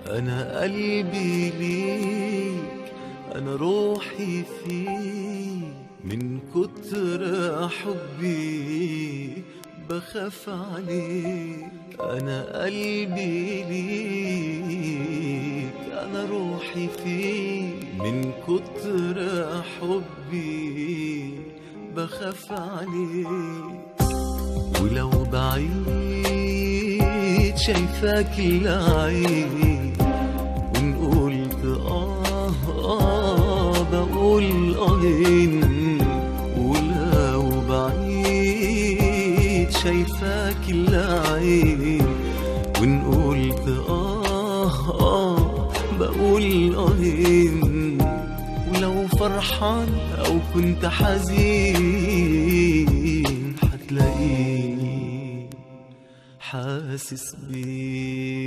أنا قلبي ليك أنا روحي فيك من كتر حبي بخاف عليك أنا قلبي ليك أنا روحي فيك من كتر حبي بخاف عليك ولو بعيد شايفاك العين وإن قلت آه آه بقول آهين ولو بعيد شايفاك العين وإن قلت آه آه بقول آهين ولو فرحان أو كنت حزين هتلاقيني حاسس بيك